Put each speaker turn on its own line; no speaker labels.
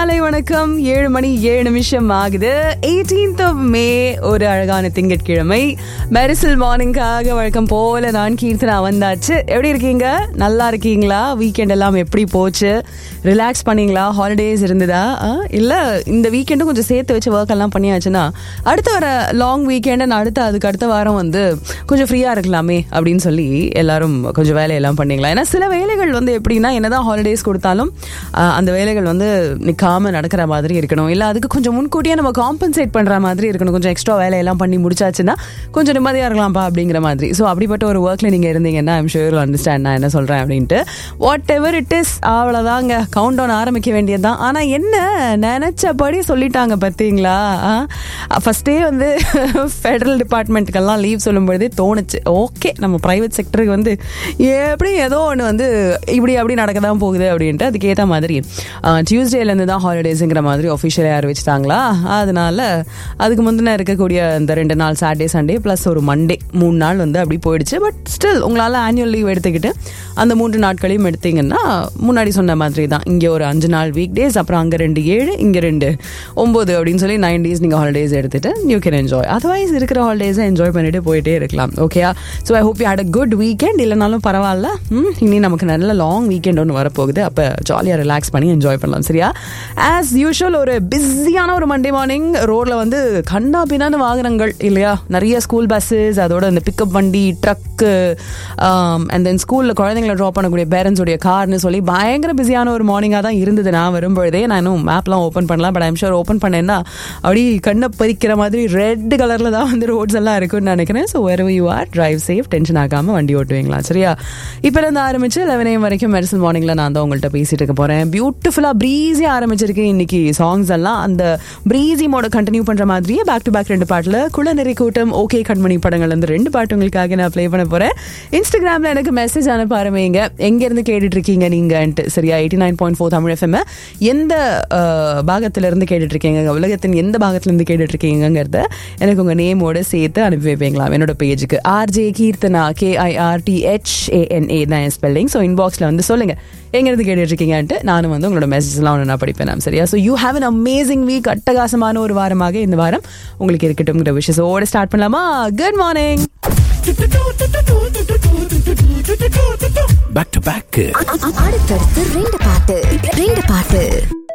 காலை வணக்கம் ஏழு மணி ஏழு நிமிஷம் ஆகுது 18th ஆஃப் மே ஒரு அழகான திங்கட்கிழமை மெரிசல் மார்னிங்காக வழக்கம் போல நான் கீர்த்தனா வந்தாச்சு எப்படி இருக்கீங்க நல்லா இருக்கீங்களா வீக்கெண்ட் எல்லாம் எப்படி போச்சு ரிலாக்ஸ் பண்ணீங்களா ஹாலிடேஸ் இருந்ததா ஆ, இல்ல இந்த வீக்கெண்டும் கொஞ்சம் சேர்த்து வச்சு ஒர்க் எல்லாம் பண்ணியாச்சுன்னா அடுத்து வர லாங் வீக்கெண்ட் அடுத்து அதுக்கு அடுத்த வாரம் வந்து கொஞ்சம் ஃப்ரீயா இருக்கலாமே அப்படின்னு சொல்லி எல்லாரும் கொஞ்சம் வேலையெல்லாம் பண்ணீங்களா ஏன்னா சில வேலைகள் வந்து எப்படின்னா என்னதான் ஹாலிடேஸ் கொடுத்தாலும் ஆஹ், அந்த வேலைகள் வந்து நிக்காம நடக்கிற மாதிரி இருக்கணும் இல்ல அதுக்கு கொஞ்சம் முன்கூட்டியே நம்ம காம்பன்சேட் பண்ற மாதிரி இருக்கணும் கொஞ்சம் எக்ஸ்ட்ரா வேலையெல்லாம் பண்ணி முடிச்சாச்சுன்னா கொஞ்சம் நிம்மதியா இருக்கலாம்ப்பா அப்படிங்கிற மாதிரி ஸோ அப்படிப்பட்ட ஒரு ஒர்க்ல நீங்க இருந்தீங்கன்னா ஐம் ஷூர் அண்டர்ஸ்டாண்ட் நான் என்ன சொல்றேன் அப்படின்ட்டு வாட் எவர் இட் இஸ் அவ்வளோதாங்க கவுண்ட் டவுன் ஆரம்பிக்க வேண்டியதுதான் ஆனா என்ன நினைச்சபடி சொல்லிட்டாங்க பார்த்தீங்களா ஃபர்ஸ்டே வந்து ஃபெடரல் டிபார்ட்மெண்ட்டுக்கெல்லாம் லீவ் சொல்லும் பொழுதே தோணுச்சு ஓகே நம்ம பிரைவேட் செக்டருக்கு வந்து எப்படி ஏதோ ஒன்று வந்து இப்படி அப்படி நடக்க தான் போகுது அப்படின்ட்டு அதுக்கேற்ற மாதிரி டியூஸ்டேலேருந்து தான் ஹாலிடேஸுங்கிற மாதிரி ஒஃபிஷியலாக அறிவிச்சிட்டாங்களா அதனால அதுக்கு முந்தின இருக்கக்கூடிய இந்த ரெண்டு நாள் சாட்டர்டே சண்டே ப்ளஸ் ஒரு மண்டே மூணு நாள் வந்து அப்படி போயிடுச்சு பட் ஸ்டில் உங்களால் ஆனுவல் லீவ் எடுத்துக்கிட்டு அந்த மூன்று நாட்களையும் எடுத்தீங்கன்னா முன்னாடி சொன்ன மாதிரி தான் இங்கே ஒரு அஞ்சு நாள் வீக் டேஸ் அப்புறம் அங்கே ரெண்டு ஏழு இங்கே ரெண்டு ஒம்பது அப்படின்னு சொல்லி நைன் டேஸ் நீங்கள் ஹாலிடேஸ் எடுத்துட்டு யூ கேன் என்ஜாய் அதர்வைஸ் இருக்கிற ஹாலிடேஸை என்ஜாய் பண்ணிட்டு போயிட்டே இருக்கலாம் ஓகேயா so I hope you had a good weekend இல்லைனாலும் பரவாயில்ல ம், இனி நமக்கு நல்ல லாங் வீக்கெண்ட் ஒன்று வரப்போகுது அப்போ ஜாலியாக ரிலாக்ஸ் பண்ணி என்ஜாய் பண்ணலாம் சரியா ஆஸ் யூஷுவல் ஒரு பிஸியான ஒரு மண்டே மார்னிங் ரோட்ல வந்து கண்ணா பின்னான்னு வாகனங்கள் இல்லையா நிறைய ஸ்கூல் பஸ்ஸஸ் அதோட இந்த பிக்கப் வண்டி ட்ரக்கு அண்ட் தென் ஸ்கூலில் குழந்தைங்களை ட்ராப் பண்ணக்கூடிய பேரண்ட்ஸுடைய கார்னு சொல்லி பயங்கர பிஸியான ஒரு மார்னிங்காக தான் இருந்தது நான் வரும்பொழுதே நான் இன்னும் மேப்லாம் ஓப்பன் பண்ணலாம் பட் ஐம் ஷூர் ஓப்பன் பண்ணேன்னா அப்படி கண்ணை பறிக்கிற மாதிரி ரெட் கலரில் தான் வந்து ரோட்ஸ் எல்லாம் இருக்குன்னு நினைக்கிறேன் so where you are drive safe tension ஆகாமல் வண்டி ஓட்டுவீங்களா சரியா இப்போ இருந்து ஆரம்பிச்சு லெவன் ஏஎம் வரைக்கும் மெடிசன் மார்னிங்கில் நான் தான் உங்கள்கிட்ட பேசிட்டு இருக்க போகிறேன் பியூட்டிஃபுல்லாக ப்ரீஸியாக ஆரம்பிச்சிருக்கு இன்னைக்கு சாங்ஸ் எல்லாம் அந்த ப்ரீஸி மோட கண்டினியூ பண்ணுற மாதிரியே பேக் டு பேக் ரெண்டு பாட்டில் குளநெறி கூட்டம் ஓகே கண்மணி படங்கள் வந்து ரெண்டு பாட்டு உங்களுக்காக நான் ப்ளே பண்ண போகிறேன் இன்ஸ்டாகிராமில் எனக்கு மெசேஜ் அனுப்ப ஆரம்பிங்க எங்கேருந்து கேட்டுட்டு இருக்கீங்க நீங்கன்ட்டு சரியா eighty nine point four Tamil FM எந்த அஹ், பாகத்துல இருந்து கேட்டுட்டு இருக்கீங்க உலகத்தின் எந்த பாகத்துல இருந்து கேட்டுட்டு இருக்கீங்கிறத எனக்கு உங்க நேமோட சேர்த்து அனுப்பி வைப்பீங்களா என்னோட பேஜுக்கு RJ Keerthana KIRT H ANA தான் என் ஸ்பெல்லிங் ஸோ இன்பாக்ஸ்ல வந்து சொல்லுங்க எங்கிருந்து கேட்டுட்டு இருக்கீங்கன்ட்டு நானும் வந்து உங்களோட மெசேஜ்லாம் ஒன்று நான் படிப்பேன் நான் சரியா so you have an amazing week அட்டகாசமான ஒரு வாரமாக இந்த வாரம் உங்களுக்கு இருக்கட்டும்ங்கிற விஷயத்தோட ஸ்டார்ட் பண்ணலாமா good morning
back to back
அடுத்தடுத்து ரெண்டு பாட்டு ரெண்டு பாட்டு